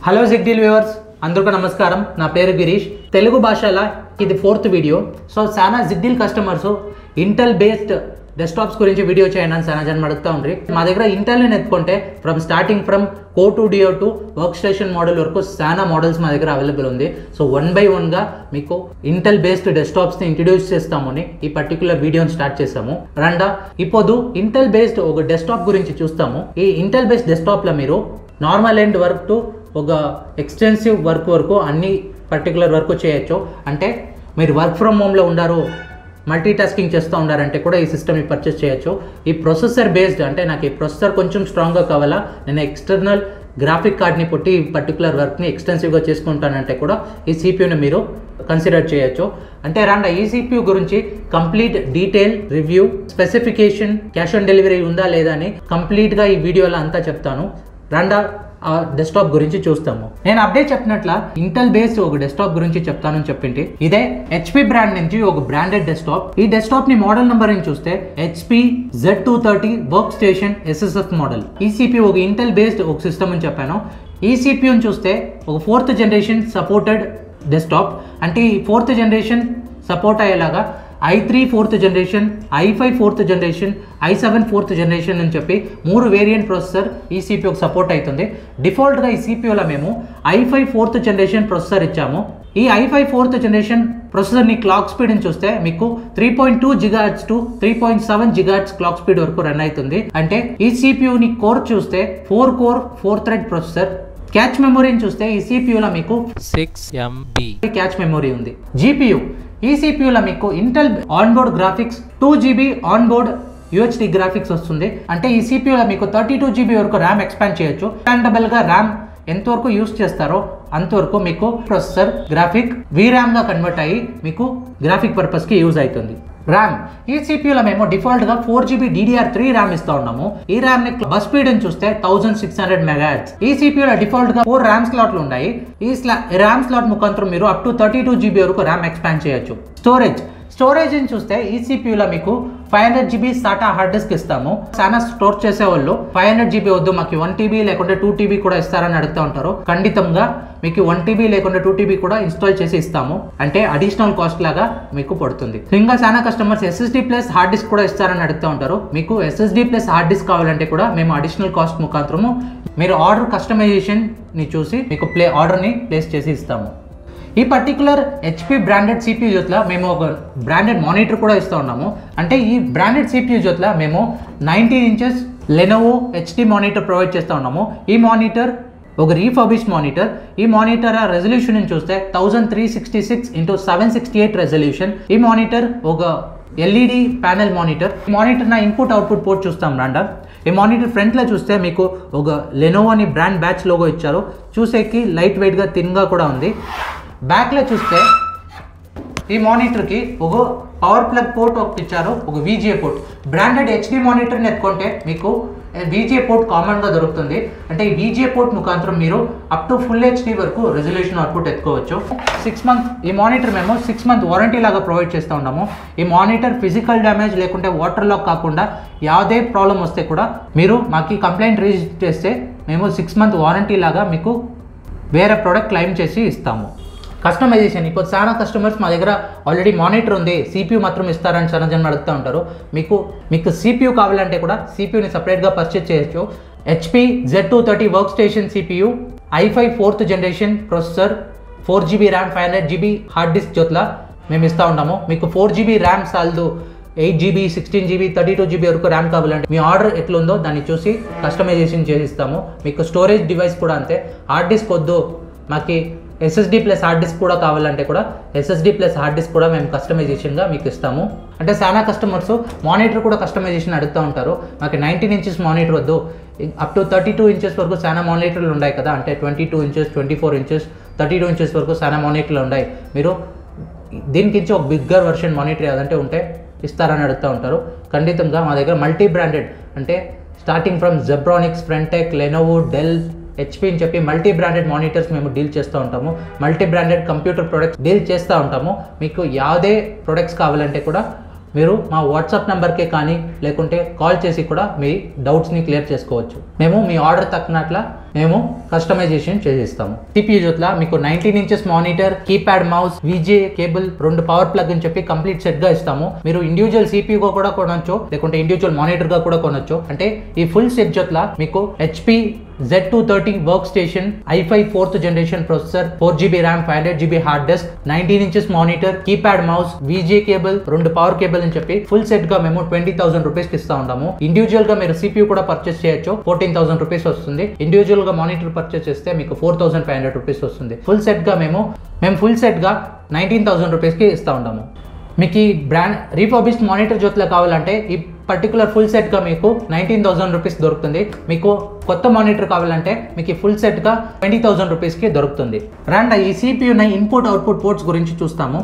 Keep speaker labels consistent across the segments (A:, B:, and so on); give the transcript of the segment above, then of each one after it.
A: hello జిగ్డీల్ viewers అందరికీ నమస్కారం నా పేరు గిరీష్ తెలుగు భాషల ఇది ఫోర్త్ వీడియో సో చాలా జిగ్డీల్ కస్టమర్స్ ఇంటెల్ బేస్డ్ డెస్క్టాప్స్ గురించి వీడియో చేయండి అని చాలా జనం అడుగుతూ ఉండ్రి మా దగ్గర ఇంటెల్ని ఎత్తుకుంటే from starting from core two duo to work station model వరకు చాలా మోడల్స్ మా దగ్గర అవైలబుల్ ఉంది సో వన్ బై వన్గా మీకు ఇంటెల్ బేస్డ్ డెస్క్టాప్స్ని ఇంట్రడ్యూస్ చేస్తామని ఈ పర్టికులర్ వీడియోని స్టార్ట్ చేస్తాము రండా ఇప్పుడు ఇంటెల్ బేస్డ్ ఒక డెస్క్టాప్ గురించి చూస్తాము ఈ ఇంటెల్ బేస్డ్ డెస్క్టాప్లో మీరు నార్మల్ ఎండ్ వర్క్ టు ఒక ఎక్స్టెన్సివ్ వర్క్ వరకు అన్ని పర్టికులర్ వర్క్ చేయొచ్చు అంటే మీరు వర్క్ ఫ్రమ్ హోమ్లో ఉండారు మల్టీ టాస్కింగ్ చేస్తూ ఉండారంటే కూడా ఈ సిస్టమ్ని పర్చేస్ చేయొచ్చు ఈ ప్రొసెసర్ బేస్డ్ అంటే నాకు ఈ ప్రొసెసర్ కొంచెం స్ట్రాంగ్గా కావాలా నేను ఎక్స్టర్నల్ గ్రాఫిక్ కార్డ్ని పుట్టి ఈ పర్టికులర్ వర్క్ని ఎక్స్టెన్సివ్గా చేసుకుంటానంటే కూడా ఈ సిపియూని మీరు కన్సిడర్ చేయొచ్చు అంటే రాండా ఈ సిపియూ గురించి complete detail review specification cash on delivery ఉందా లేదా అని కంప్లీట్గా ఈ వీడియోలో అంతా చెప్తాను రండా ఆ డెస్క్టాప్ గురించి చూస్తాము నేను అప్డేట్ చెప్పినట్ల ఇంటెల్ బేస్డ్ ఒక డెస్క్టాప్ గురించి చెప్తానని చెప్పింటి ఇదే హెచ్పి బ్రాండ్ నుంచి ఒక బ్రాండెడ్ డెస్క్టాప్ ఈ డెస్క్టాప్ ని మోడల్ నెంబర్ అని చూస్తే HP Z two thirty work station SSF model ఈ సిపి ఒక ఇంటెల్ బేస్డ్ ఒక సిస్టమ్ అని చెప్పాను ఈ సిపియూని చూస్తే ఒక ఫోర్త్ జనరేషన్ సపోర్టెడ్ డెస్క్టాప్ అంటే ఈ ఫోర్త్ జనరేషన్ సపోర్ట్ అయ్యేలాగా i three fourth generation i five fourth generation i seven fourth generation అని చెప్పి మూడు వేరియంట్ ప్రాసెసర్ ఈ సిపియూకి సపోర్ట్ అవుతుంది డిఫాల్ట్గా ఈ సిపియూలో మేము i five fourth generation processor ఇచ్చాము ఈ ఐ ఫైవ్ ఫోర్త్ జనరేషన్ ప్రాసెసర్ని క్లాక్ స్పీడ్ని చూస్తే మీకు three point two gigahertz to three point seven gigahertz clock speed వరకు రన్ అవుతుంది అంటే ఈ సిపియూని కోర్ చూస్తే four core four thread processor cache మెమొరీని చూస్తే ఈ సిపియూలో మీకు
B: సిక్స్ ఎంబి
A: క్యాచ్ మెమొరీ ఉంది జీపీయూ ఈ సిపియూలో మీకు Intel onboard graphics two GB onboard UHD graphics వస్తుంది అంటే ఈ సిపియూలో మీకు థర్టీ టూ జీబీ వరకు ర్యామ్ ఎక్స్పాండ్ చేయొచ్చు ఎక్స్పాండబుల్గా ర్యామ్ ఎంతవరకు యూస్ చేస్తారో అంతవరకు మీకు ప్రాసెసర్ గ్రాఫిక్ గా కన్వర్ట్ అయ్యి మీకు గ్రాఫిక్ పర్పస్కి యూజ్ అవుతుంది ర్యామ్ ఈ సిపియూలో మేము డిఫాల్ట్గా four GB DDR three RAM ఇస్తా ఉన్నాము ఈ ర్యామ్ ని బస్ స్పీడ్ అని చూస్తే థౌసండ్ సిక్స్ హండ్రెడ్ మెగాట్స్ ఈ సిపియూలో డిఫాల్ట్ గా ఫోర్ ర్యామ్ స్లాట్లు ఉన్నాయి ఈ స్లా ర్యామ్ స్లాట్ ముఖాంతరం మీరు up to thirty two GB వరకు ర్యామ్ ఎక్స్పాండ్ చేయొచ్చు స్టోరేజ్ స్టోరేజ్ అని చూస్తే ఈ సిపియూలో మీకు five hundred GB SATA hard disk ఇస్తాము చాలా స్టోర్ చేసే వాళ్ళు ఫైవ్ హండ్రెడ్ జీబీ వద్దు మాకు వన్ టీబీ లేకుంటే టూ టీబీ కూడా ఇస్తారని అడుగుతూ ఉంటారు ఖండితంగా మీకు వన్ టీబీ లేకుంటే టూ టీబీ కూడా ఇన్స్టాల్ చేసి ఇస్తాము అంటే అడిషనల్ కాస్ట్ లాగా మీకు పడుతుంది ఇంకా చాలా customers SSD plus hard disk కూడా ఇస్తారని అడుగుతూ ఉంటారు మీకు ఎస్ఎస్డి ప్లస్ హార్డ్ డిస్క్ కావాలంటే కూడా మేము అడిషనల్ కాస్ట్ ముఖాంతరము మీరు ఆర్డర్ కస్టమైజేషన్ ని చూసి మీకు ప్లే ఆర్డర్ని ప్లేస్ చేసి ఇస్తాము ఈ పర్టికులర్ హెచ్పి బ్రాండెడ్ సిపియూ జొత్లో మేము ఒక బ్రాండెడ్ మానిటర్ కూడా ఇస్తూ ఉన్నాము అంటే ఈ బ్రాండెడ్ సిపియూ జొత్లో మేము nineteen inches Lenovo HD monitor provide చేస్తూ ఉన్నాము ఈ మానిటర్ ఒక రీఫర్బిష్ మానిటర్ ఈ మానిటర్ ఆ రెజల్యూషన్ చూస్తే thousand three sixty six into seven sixty eight resolution ఈ మానిటర్ ఒక ఎల్ఈడి ప్యానెల్ మానిటర్ ఈ మానిటర్ నా ఇన్పుట్ అవుట్పుట్ పోర్ట్ చూస్తాం రాండా ఈ మానిటర్ ఫ్రంట్లో చూస్తే మీకు ఒక లెనోవో అని బ్రాండ్ బ్యాచ్ లోగో ఇచ్చారు చూసేకి లైట్ వెయిట్గా థిన్గా కూడా ఉంది బ్యాక్లో చూస్తే ఈ మానిటర్కి ఒక పవర్ ప్లగ్ పోర్ట్ ఒకటి ఇచ్చారు ఒక విజిఏ పోర్ట్ బ్రాండెడ్ హెచ్డి మానిటర్ని ఎత్తుకుంటే మీకు విజిఏ పోర్ట్ కామన్గా దొరుకుతుంది అంటే ఈ విజిఏ పోర్ట్ ముఖాంతరం మీరు అప్ టు ఫుల్ హెచ్డి వరకు రెజల్యూషన్ అవుట్పుట్ ఎత్తుకోవచ్చు సిక్స్ మంత్ ఈ మానిటర్ మేము సిక్స్ మంత్ వారంటీ లాగా ప్రొవైడ్ చేస్తూ ఉన్నాము ఈ మానిటర్ ఫిజికల్ డ్యామేజ్ లేకుంటే వాటర్ లాక్ కాకుండా యావదే ప్రాబ్లం వస్తే కూడా మీరు మాకు కంప్లైంట్ రిజిస్టర్ చేస్తే మేము సిక్స్ మంత్ వారంటీ లాగా మీకు వేరే ప్రోడక్ట్ క్లెయిమ్ చేసి ఇస్తాము కస్టమైజేషన్ ఇప్పుడు చాలా కస్టమర్స్ మా దగ్గర ఆల్రెడీ మానిటర్ ఉంది సిపియూ మాత్రం ఇస్తారని చాలా జనం అడుగుతూ ఉంటారు మీకు మీకు సిపియూ కావాలంటే కూడా సిపియూని సపరేట్గా పర్చేస్ చేయొచ్చు HP Z two thirty work station CPU i five fourth generation processor four GB RAM five hundred GB hard disk జొత్లా మేము ఇస్తూ ఉంటాము మీకు ఫోర్ జీబీ ర్యామ్ సాల్దు eight GB sixteen GB thirty two GB వరకు RAM కావాలంటే మీ order ఎట్లుందో దాన్ని చూసి కస్టమైజేషన్ చేసిస్తాము మీకు స్టోరేజ్ డివైస్ కూడా అంతే హార్డ్ డిస్క్ వద్దు మాకు ఎస్ఎస్డి ప్లస్ హార్డ్ డిస్క్ కూడా కావాలంటే కూడా ఎస్ఎస్డి ప్లస్ హార్డ్ డిస్క్ కూడా మేము కస్టమైజేషన్గా మీకు ఇస్తాము అంటే చాలా కస్టమర్స్ మానిటర్ కూడా కస్టమైజేషన్ అడుగుతూ ఉంటారు మాకు నైన్టీన్ ఇంచెస్ మానిటర్ వద్దు up to thirty two inches వరకు చాలా మానిటర్లు ఉన్నాయి కదా అంటే twenty two inches twenty four inches thirty two inches వరకు చాలా మానిటర్లు ఉన్నాయి మీరు దీనికించి ఒక బిగ్గర్ వర్షన్ మానిటర్ ఏదంటే ఉంటే ఇస్తారని అడుగుతూ ఉంటారు ఖండితంగా మా దగ్గర మల్టీ బ్రాండెడ్ అంటే starting from Zebronics Frontech Lenovo Dell HP అని చెప్పి మల్టీ బ్రాండెడ్ మానిటర్స్ మేము డీల్ చేస్తూ ఉంటాము multi branded computer products deal చేస్తూ ఉంటాము మీకు యాదే ప్రొడక్ట్స్ కావాలంటే కూడా మీరు మా వాట్సాప్ నెంబర్కే కానీ లేకుంటే కాల్ చేసి కూడా మీ డౌట్స్ని క్లియర్ చేసుకోవచ్చు మేము మీ ఆర్డర్ తక్కునట్ల మేము కస్టమైజేషన్ చేసిస్తాము సిపియూ జొత్ల మీకు nineteen inches monitor keypad mouse VJ cable రెండు పవర్ ప్లగ్ అని చెప్పి కంప్లీట్ సెట్ గా ఇస్తాము మీరు ఇండివిజువల్ సిపియూ కూడా కొనొచ్చు లేకుంటే ఇండివిజువల్ మానిటర్ గా కూడా కొనొచ్చు అంటే ఈ ఫుల్ సెట్ జొత్ల మీకు HP Z two thirty work station I five fourth generation processor four GB RAM five hundred GB hard disk nineteen inches monitor keypad mouse VJ cable రెండు పవర్ కేబుల్ అని చెప్పి ఫుల్ సెట్ గా మేము twenty thousand rupees కి ఇస్తా ఉంటాము individual గా మీరు సిపియూ కూడా పర్చేస్ చేయొచ్చు ఫోర్టీన్ థౌసండ్ రూపీస్ వస్తుంది ఇండివిజువల్ గా మానిటర్ పర్చేస్ చేస్తే మీకు four thousand five hundred rupees వస్తుంది ఫుల్ సెట్ గా మేము మేము ఫుల్ సెట్ గా నైన్టీన్ థౌసండ్ రూపీస్ కి ఇస్తా ఉంటాము మీకు ఈ బ్రాండ్ రీఫర్బిష్డ్ మానిటర్ జోత్లో కావాలంటే ఈ పర్టికులర్ ఫుల్ సెట్గా మీకు నైన్టీన్ థౌసండ్ రూపీస్ దొరుకుతుంది మీకు కొత్త మానిటర్ కావాలంటే మీకు ఈ ఫుల్ సెట్గా ట్వంటీ థౌసండ్ రూపీస్కి దొరుకుతుంది రండి ఈ సిపియున ఇన్పుట్ అవుట్పుట్ పోర్ట్స్ గురించి చూస్తాము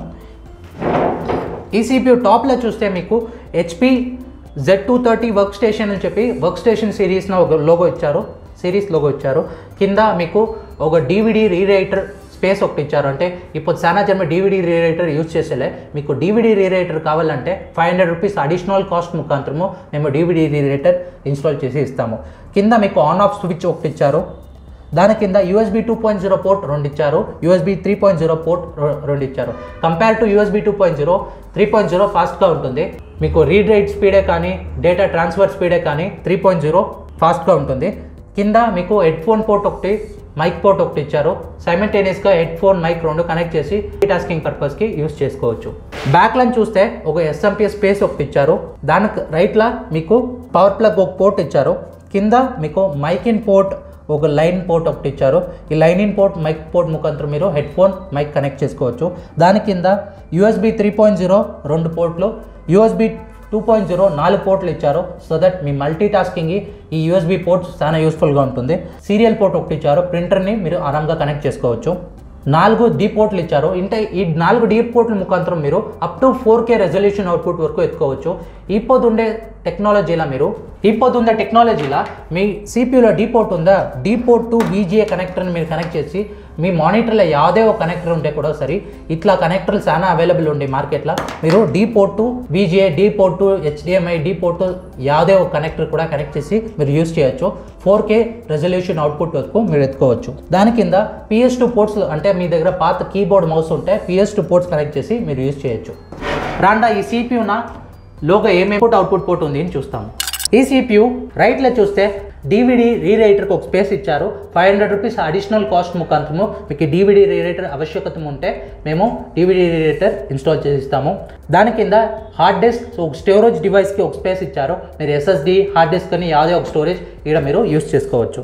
A: ఈ సిపియు టాప్లో చూస్తే మీకు HP Z two thirty work station అని చెప్పి వర్క్ స్టేషన్ సిరీస్లో ఒక లోగో ఇచ్చారు సిరీస్ లోగో ఇచ్చారు కింద మీకు ఒక డివిడి రీరైటర్ స్పేస్ ఒకటి ఇచ్చారు అంటే ఇప్పుడు చాలా జన్మ డివిడి రీరైటర్ యూజ్ చేసేలే మీకు డివిడి రీరైటర్ కావాలంటే five hundred rupees additional cost ముఖాంతరము మేము డివిడి రీరైటర్ ఇన్స్టాల్ చేసి ఇస్తాము కింద మీకు ఆన్ ఆఫ్ స్విచ్ ఒకటి ఇచ్చారు దాని కింద USB two point zero port రెండు ఇచ్చారు USB three point zero port రెండు ఇచ్చారు compare to USB two point zero three point zero ఫాస్ట్గా ఉంటుంది మీకు రీడ్ రైట్ స్పీడే కానీ డేటా ట్రాన్స్ఫర్ స్పీడే కానీ త్రీ పాయింట్ జీరో ఫాస్ట్గా ఉంటుంది కింద మీకు హెడ్ ఫోన్ పోర్ట్ ఒకటి మైక్ పోర్ట్ ఒకటి ఇచ్చారు సైమల్టేనియస్గా హెడ్ ఫోన్ మైక్ రెండు కనెక్ట్ చేసి టాస్కింగ్ పర్పస్కి యూస్ చేసుకోవచ్చు బ్యాక్ లైన్ చూస్తే ఒక ఎస్ఎంపీ స్పేస్ ఒకటి ఇచ్చారు దానికి రైట్లో మీకు పవర్ ప్లగ్ ఒక పోర్ట్ ఇచ్చారు కింద మీకు మైక్ ఇన్ పోర్ట్ ఒక లైన్ పోర్ట్ ఒకటి ఇచ్చారు ఈ line in port mic port ముఖాంతరం మీరు హెడ్ ఫోన్ మైక్ కనెక్ట్ చేసుకోవచ్చు దాని కింద యూఎస్బి త్రీ పాయింట్ జీరో రెండు పోర్ట్లు యూఎస్బి టూ పాయింట్ జీరో నాలుగు పోర్ట్లు ఇచ్చారు సో దట్ మీ మల్టీ టాస్కింగ్ ఈ యూఎస్బి పోర్ట్స్ చాలా యూస్ఫుల్గా ఉంటుంది సీరియల్ పోర్ట్ ఒకటి ఇచ్చారు ప్రింటర్ని మీరు ఆరాంగా కనెక్ట్ చేసుకోవచ్చు నాలుగు డీ పోర్ట్లు ఇచ్చారు అంటే ఈ నాలుగు డీ పోర్ట్ల ముఖాంతరం మీరు up to four K resolution output వరకు ఎత్తుకోవచ్చు ఈ పొద్దుండే టెక్నాలజీలా మీరు ఈ పొద్దుండే టెక్నాలజీలా మీ సిపియూలో డీ పోర్ట్ ఉందా డీ పోర్ట్ టు విజిఏ కనెక్టర్ని మీరు కనెక్ట్ చేసి మీ మానిటర్లో యాదే ఒక కనెక్టర్ ఉంటే కూడా సరే ఇట్లా కనెక్టర్లు చాలా అవైలబుల్ ఉండే మార్కెట్లో మీరు D port to VGA D port to HDMI D port to యాదే ఒక కనెక్టర్ కూడా కనెక్ట్ చేసి మీరు యూస్ చేయొచ్చు ఫోర్ కే రెజల్యూషన్ అవుట్పుట్ వరకు మీరు ఎత్తుకోవచ్చు దాని కింద పిఎస్ టూ పోర్ట్స్ అంటే మీ దగ్గర పాత కీబోర్డ్ మౌస్ ఉంటే పిఎస్ టూ పోర్ట్స్ కనెక్ట్ చేసి మీరు యూస్ చేయొచ్చు రాండా ఈ సిపియున లోగా ఏమేమి ఇన్పుట్ అవుట్పుట్ పోర్ట్ ఉంది అని చూస్తాము ఈ సిపియు రైట్లో చూస్తే డివిడి రీరైటర్కి ఒక స్పేస్ ఇచ్చారు five hundred rupees additional cost ముఖాంతరము మీకు డివిడి రీరైటర్ ఆవశ్యకత ఉంటే మేము డివిడి రీరైటర్ ఇన్స్టాల్ చేసి ఇస్తాము దాని కింద హార్డ్ డిస్క్ సో ఒక స్టోరేజ్ డివైస్కి ఒక స్పేస్ ఇచ్చారు మీరు ఎస్ఎస్డి హార్డ్ డిస్క్ అని యాదే ఒక స్టోరేజ్ ఇక్కడ మీరు యూస్ చేసుకోవచ్చు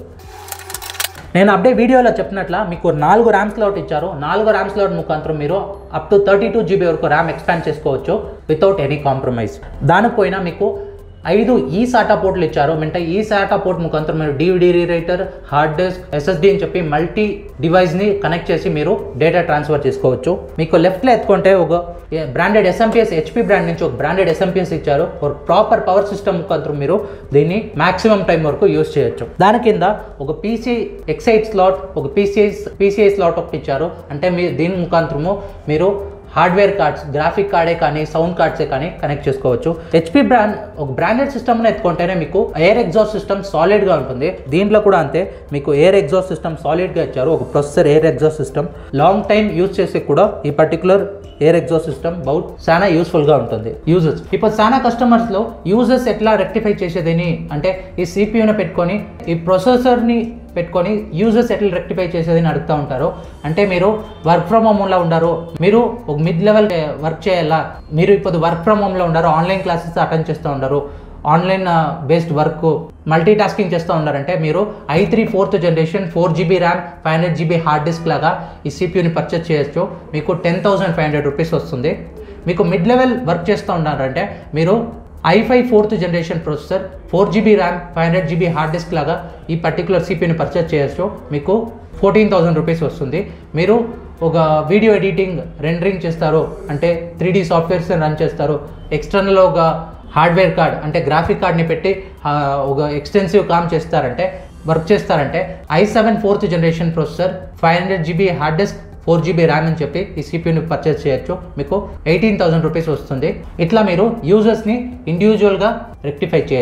A: నేను అప్డే వీడియోలో చెప్పినట్ల మీకు నాలుగు ర్యామ్ స్లాట్ ఇచ్చారు నాలుగు ర్యామ్ స్లాట్ ముఖాంతరం మీరు up to thirty two GB వరకు ర్యామ్ ఎక్స్పాండ్ చేసుకోవచ్చు వితౌట్ ఎనీ కాంప్రమైజ్ దానిపైన మీకు ఐదు ఈ సాటా పోర్ట్లు ఇచ్చారు అంటే ఈ సాటా పోర్ట్ ముఖాంతరం మీరు DVD rewriter hard disk SSD అని చెప్పి మల్టీ డివైస్ని కనెక్ట్ చేసి మీరు డేటా ట్రాన్స్ఫర్ చేసుకోవచ్చు మీకు లెఫ్ట్లో ఎత్తుకుంటే ఒక బ్రాండెడ్ ఎస్ఎంపిఎస్ హెచ్పి బ్రాండ్ నుంచి ఒక బ్రాండెడ్ ఎస్ఎంపిఎస్ ఇచ్చారు ఒక ప్రాపర్ పవర్ సిస్టమ్ ముఖాంతరం మీరు దీన్ని మాక్సిమం టైం వరకు యూస్ చేయొచ్చు దాని కింద ఒక పీసీ ఎక్సైట్ స్లాట్ ఒక పీసీఐ పీసీఐ స్లాట్ ఒకటి ఇచ్చారు అంటే మీ దీని ముఖాంతరము మీరు హార్డ్వేర్ కార్డ్స్ గ్రాఫిక్ కార్డే కానీ సౌండ్ కార్డ్సే కానీ కనెక్ట్ చేసుకోవచ్చు హెచ్పి బ్రాండ్ ఒక బ్రాండెడ్ సిస్టమ్ని ఎత్తుకుంటేనే మీకు ఎయిర్ ఎగ్జాస్ట్ సిస్టమ్ సాలిడ్గా ఉంటుంది దీంట్లో కూడా అంతే మీకు ఎయిర్ ఎగ్జాస్ట్ సిస్టమ్ సాలిడ్గా ఇచ్చారు ఒక processor air exhaust system long time use చేసే కూడా ఈ పర్టికులర్ ఎయిర్ ఎగ్జాస్ట్ సిస్టమ్ బౌట్ చాలా యూస్ఫుల్గా ఉంటుంది యూజర్స్ ఇప్పుడు చాలా కస్టమర్స్లో యూజర్స్ ఎట్లా రెక్టిఫై చేసేదని అంటే ఈ సిపియూని పెట్టుకొని ఈ ప్రొసెసర్ని పెట్టుకొని యూజర్స్ ఎట్లా రెక్టిఫై చేసేదని అడుగుతూ ఉంటారు అంటే మీరు వర్క్ ఫ్రమ్ హోమ్లో ఉండరు మీరు ఒక మిడ్ లెవెల్ వర్క్ చేయాలా మీరు ఇప్పుడు వర్క్ ఫ్రమ్ హోమ్లో ఉండరు ఆన్లైన్ క్లాసెస్ అటెండ్ చేస్తూ ఉండరు online based work multitasking చేస్తూ ఉన్నారంటే మీరు I three fourth generation four GB RAM five hundred GB hard disk లాగా ఈ సిపియూని పర్చేస్ చేయొచ్చు మీకు ten thousand five hundred rupees వస్తుంది మీకు మిడ్ లెవెల్ వర్క్ చేస్తూ ఉన్నారంటే మీరు I five fourth generation processor four GB RAM five hundred GB hard disk లాగా ఈ పర్టికులర్ సిపిని పర్చేస్ చేయొచ్చు మీకు ఫోర్టీన్ థౌసండ్ రూపీస్ వస్తుంది మీరు ఒక వీడియో ఎడిటింగ్ రెండరింగ్ చేస్తారు అంటే త్రీ డీ సాఫ్ట్వేర్స్ రన్ చేస్తారు ఎక్స్టర్నల్ ఒక హార్డ్వేర్ కార్డ్ అంటే గ్రాఫిక్ కార్డ్ని పెట్టి ఆ, ఒక ఎక్స్టెన్సివ్ కామ్ చేస్తారంటే వర్క్ చేస్తారంటే I seven fourth generation processor five hundred GB hard disk four GB RAM అని చెప్పి ఈ సిపియూని పర్చేస్ చేయొచ్చు మీకు ఎయిటీన్ థౌసండ్ రూపీస్ వస్తుంది ఇట్లా మీరు యూజర్స్ని ఇండివిజువల్గా రెక్టిఫై చేయొచ్చు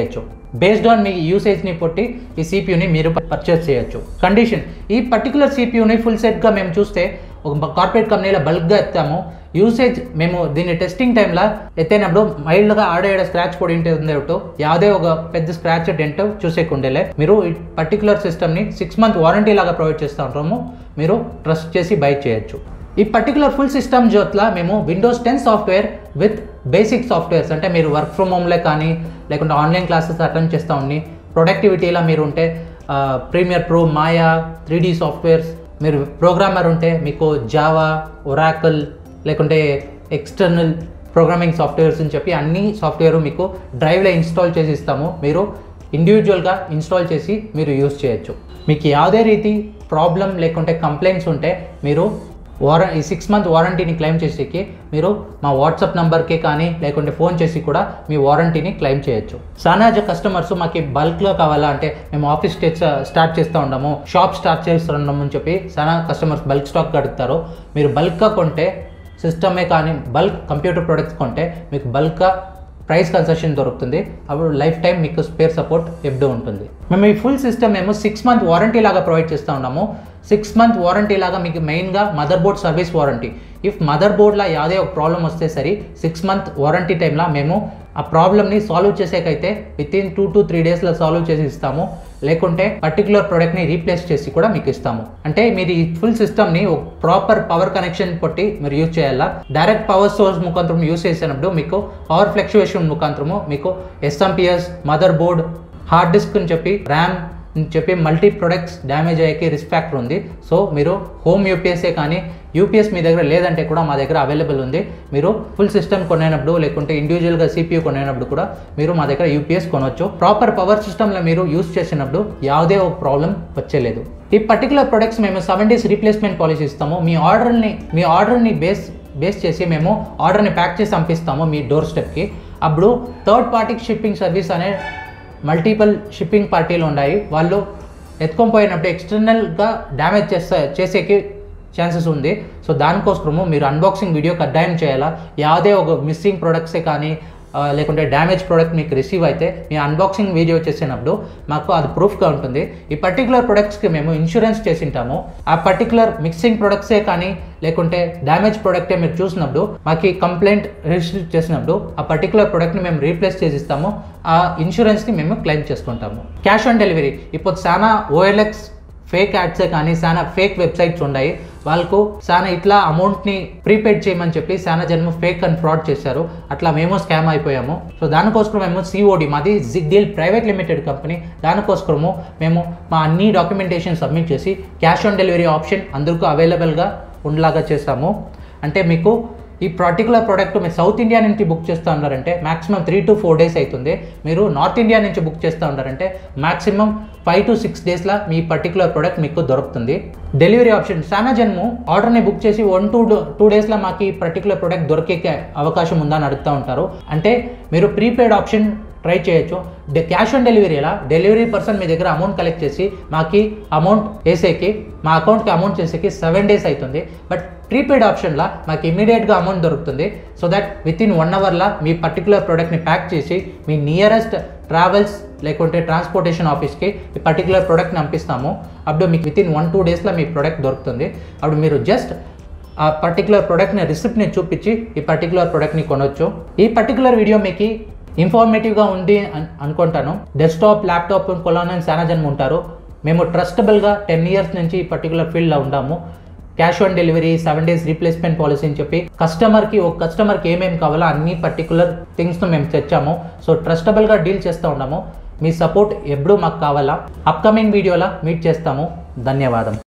A: బేస్డ్ ఆన్ మీ యూసేజ్ని బట్టి ఈ సిపియూని మీరు పర్చేస్ చేయొచ్చు కండిషన్ ఈ పర్టికులర్ సిపియూని ఫుల్ సెట్గా మేము చూస్తే ఒక కార్పొరేట్ కంపెనీలో బల్క్గా ఎత్తాము యూసేజ్ మేము దీన్ని టెస్టింగ్ టైంలో ఎత్తైనప్పుడు మైల్డ్గా ఆడేడ స్క్రాచ్ పొడి ఉండేటట్టు యాదే ఒక పెద్ద స్క్రాచ్ డెంట్ చూసేకుండేలే మీరు ఈ పర్టికులర్ సిస్టమ్ని సిక్స్ మంత్ వారంటీ లాగా ప్రొవైడ్ చేస్తూ ఉంటాము మీరు ట్రస్ట్ చేసి బై చేయొచ్చు ఈ పర్టికులర్ ఫుల్ సిస్టమ్ జోత్లా మేము Windows ten software with basic softwares అంటే మీరు వర్క్ ఫ్రమ్ హోమ్లే కానీ లేకుంటే ఆన్లైన్ క్లాసెస్ అటెండ్ చేస్తూ ఉండి ప్రొడక్టివిటీలో మీరు ఉంటే Premiere Pro Maya three D softwares మీరు ప్రోగ్రామర్ ఉంటే మీకు జావా ఒరాకల్ లేకుంటే ఎక్స్టర్నల్ ప్రోగ్రామింగ్ సాఫ్ట్వేర్స్ అని చెప్పి అన్ని సాఫ్ట్వేర్ మీకు డ్రైవ్లో ఇన్స్టాల్ చేసి ఇస్తాము మీరు ఇండివిజువల్గా ఇన్స్టాల్ చేసి మీరు యూస్ చేయొచ్చు మీకు ಯಾವುದೇ ರೀತಿ ప్రాబ్లం లేకుంటే కంప్లైంట్స్ ఉంటే మీరు వార ఈ సిక్స్ మంత్ వారంటీని క్లెయిమ్ చేసేకి మీరు మా వాట్సాప్ నెంబర్కి కానీ లేకుంటే ఫోన్ చేసి కూడా మీ వారంటీని క్లెయిమ్ చేయొచ్చు సానాజ కస్టమర్స్ మాకు బల్క్లో కావాలా అంటే మేము ఆఫీస్ స్టార్ట్ చేస్తూ ఉన్నాము షాప్ స్టార్ట్ చేస్తున్నాము అని చెప్పి చాలా కస్టమర్స్ బల్క్ స్టాక్ అడుగుతారు మీరు బల్క్గా కొంటే సిస్టమే కానీ బల్క్ కంప్యూటర్ ప్రొడక్ట్స్ కొంటే మీకు బల్క్గా ప్రైస్ కన్సెషన్ దొరుకుతుంది అప్పుడు లైఫ్ టైం మీకు స్పేర్ సపోర్ట్ ఎప్పుడు ఉంటుంది మేము ఈ ఫుల్ సిస్టమ్ మేము సిక్స్ మంత్ వారంటీ లాగా ప్రొవైడ్ చేస్తూ ఉన్నాము సిక్స్ మంత్ వారంటీ లాగా మీకు మెయిన్గా motherboard service warranty if మదర్ బోర్డ్లో యాదే ఒక ప్రాబ్లం వస్తే సరే సిక్స్ మంత్ వారంటీ టైంలో మేము ఆ ప్రాబ్లమ్ని సాల్వ్ చేసేకైతే within two to three డేస్లో సాల్వ్ చేసి ఇస్తాము లేకుంటే పర్టికులర్ ప్రోడక్ట్ని రీప్లేస్ చేసి కూడా మీకు ఇస్తాము అంటే మీరు ఈ ఫుల్ సిస్టమ్ని ఒక ప్రాపర్ పవర్ కనెక్షన్ కొట్టి మీరు యూజ్ చేయాలా డైరెక్ట్ పవర్ సోర్స్ ముఖాంతరం యూజ్ చేసినప్పుడు మీకు పవర్ ఫ్లక్చువేషన్ ముఖాంతరము మీకు SMPS motherboard hard disk అని చెప్పి ర్యామ్ అని చెప్పి మల్టీ ప్రొడక్ట్స్ డ్యామేజ్ అయ్యేకి రిస్క్ ఫ్యాక్టర్ ఉంది సో మీరు హోమ్ యూపీఎస్ఏ కానీ యూపీఎస్ మీ దగ్గర లేదంటే కూడా మా దగ్గర అవైలబుల్ ఉంది మీరు ఫుల్ సిస్టమ్ కొనేటప్పుడు లేకుంటే ఇండివిజువల్గా సిపియూ కొనేటప్పుడు కూడా మీరు మా దగ్గర యూపీఎస్ కొనవచ్చు ప్రాపర్ పవర్ సిస్టమ్లో మీరు యూస్ చేసినప్పుడు ಯಾವುದೇ ఒక ప్రాబ్లం వచ్చేలేదు ఈ పర్టికులర్ ప్రొడక్ట్స్ మేము సెవెన్ డేస్ రీప్లేస్మెంట్ పాలసీ ఇస్తాము మీ ఆర్డర్ని మీ ఆర్డర్ని బేస్ బేస్ చేసి మేము ఆర్డర్ని ప్యాక్ చేసి పంపిస్తాము మీ డోర్ స్టెప్కి అప్పుడు థర్డ్ పార్టీ షిప్పింగ్ సర్వీస్ అనే మల్టిపుల్ షిప్పింగ్ పార్టీలు ఉన్నాయి వాళ్ళు ఎత్తుకొని పోయినప్పుడు ఎక్స్టర్నల్గా డ్యామేజ్ చేస్తా చేసేకి ఛాన్సెస్ ఉంది సో దానికోసము మీరు అన్బాక్సింగ్ వీడియో కడ్డాయం చేయాలా యాదే ఒక మిస్సింగ్ ప్రొడక్ట్సే కానీ ఆ, లేకుంటే డ్యామేజ్ ప్రోడక్ట్ మీకు రిసీవ్ అయితే మీ అన్బాక్సింగ్ వీడియో చేసినప్పుడు మాకు అది ప్రూఫ్గా ఉంటుంది ఈ పర్టికులర్ ప్రొడక్ట్స్కి మేము ఇన్సూరెన్స్ చేసింటాము ఆ పర్టికులర్ మిక్సింగ్ ప్రొడక్ట్సే కానీ లేకుంటే డ్యామేజ్ ప్రోడక్టే మీరు చూసినప్పుడు మాకు ఈ కంప్లైంట్ రిజిస్టర్ చేసినప్పుడు ఆ పర్టికులర్ ప్రోడక్ట్ని మేము రీప్లేస్ చేసి ఇస్తాము ఆ ఇన్సూరెన్స్ని మేము క్లెయిమ్ చేసుకుంటాము క్యాష్ ఆన్ డెలివరీ ఇప్పుడు చాలా ఓఎల్ఎక్స్ ఫేక్ యాడ్సే కానీ చాలా ఫేక్ వెబ్సైట్స్ ఉన్నాయి వాళ్ళకు చాలా ఇట్లా అమౌంట్ని ప్రీపెయిడ్ చేయమని చెప్పి చాలా జన్మ ఫేక్ అండ్ ఫ్రాడ్ చేశారు అట్లా మేము స్కామ్ అయిపోయాము సో దానికోసం మేము సిఓడి మాది జిగ్డీల్ ప్రైవేట్ లిమిటెడ్ కంపెనీ దానికోసము మేము మా అన్ని డాక్యుమెంటేషన్ సబ్మిట్ చేసి క్యాష్ ఆన్ డెలివరీ ఆప్షన్ అందరికీ అవైలబుల్గా ఉండలాగా చేస్తాము అంటే మీకు ఈ పర్టికులర్ ప్రోడక్ట్ మీరు సౌత్ ఇండియా నుంచి బుక్ చేస్తూ ఉన్నారంటే maximum three to four days అవుతుంది మీరు నార్త్ ఇండియా నుంచి బుక్ చేస్తూ ఉన్నారంటే మాక్సిమం ఫైవ్ టు సిక్స్ డేస్లో మీ పర్టికులర్ ప్రోడక్ట్ మీకు దొరుకుతుంది డెలివరీ ఆప్షన్ చాలా జన్ము ఆర్డర్ని బుక్ చేసి వన్ టూ టూ డేస్లో మాకు ఈ పర్టికులర్ ప్రోడక్ట్ దొరికే అవకాశం ఉందని అడుగుతూ ఉంటారు అంటే మీరు ప్రీపెయిడ్ ఆప్షన్ ట్రై చేయొచ్చు డే క్యాష్ ఆన్ డెలివరీలా డెలివరీ పర్సన్ మీ దగ్గర అమౌంట్ కలెక్ట్ చేసి మాకి అమౌంట్ వేసేకి మా అకౌంట్కి అమౌంట్ చేసేకి సెవెన్ డేస్ అవుతుంది బట్ ప్రీపెయిడ్ ఆప్షన్లో మాకు ఇమీడియట్గా అమౌంట్ దొరుకుతుంది so that within one అవర్లో మీ పర్టికులర్ ప్రోడక్ట్ని ప్యాక్ చేసి మీ నియరెస్ట్ ట్రావెల్స్ లేకుంటే ట్రాన్స్పోర్టేషన్ ఆఫీస్కి ఈ పర్టికులర్ ప్రోడక్ట్ని పంపిస్తాము అప్పుడు మీకు విత్ ఇన్ వన్ టూ డేస్లో మీ ప్రోడక్ట్ దొరుకుతుంది అప్పుడు మీరు జస్ట్ ఆ పర్టికులర్ ప్రోడక్ట్ని రిసిప్ట్ని చూపించి ఈ పర్టికులర్ ప్రోడక్ట్ని కొనవచ్చు ఈ పర్టికులర్ వీడియో మీకు ఇన్ఫర్మేటివ్గా ఉంది అన్- అనుకుంటాను డెస్క్టాప్ ల్యాప్టాప్ కొలానని చాలా జనం ఉంటారు మేము ట్రస్టబుల్గా టెన్ ఇయర్స్ నుంచి ఈ పర్టికులర్ ఫీల్డ్లో ఉంటాము cash on delivery seven days replacement policy అని చెప్పి కస్టమర్కి ఒక కస్టమర్కి ఏమేమి కావాలో అన్ని పర్టికులర్ థింగ్స్ను మేము తెచ్చాము సో ట్రస్టబుల్గా డీల్ చేస్తూ ఉన్నాము మీ సపోర్ట్ ఎప్పుడూ మాకు కావాలా అప్కమింగ్ వీడియోలో మీట్ చేస్తాము ధన్యవాదం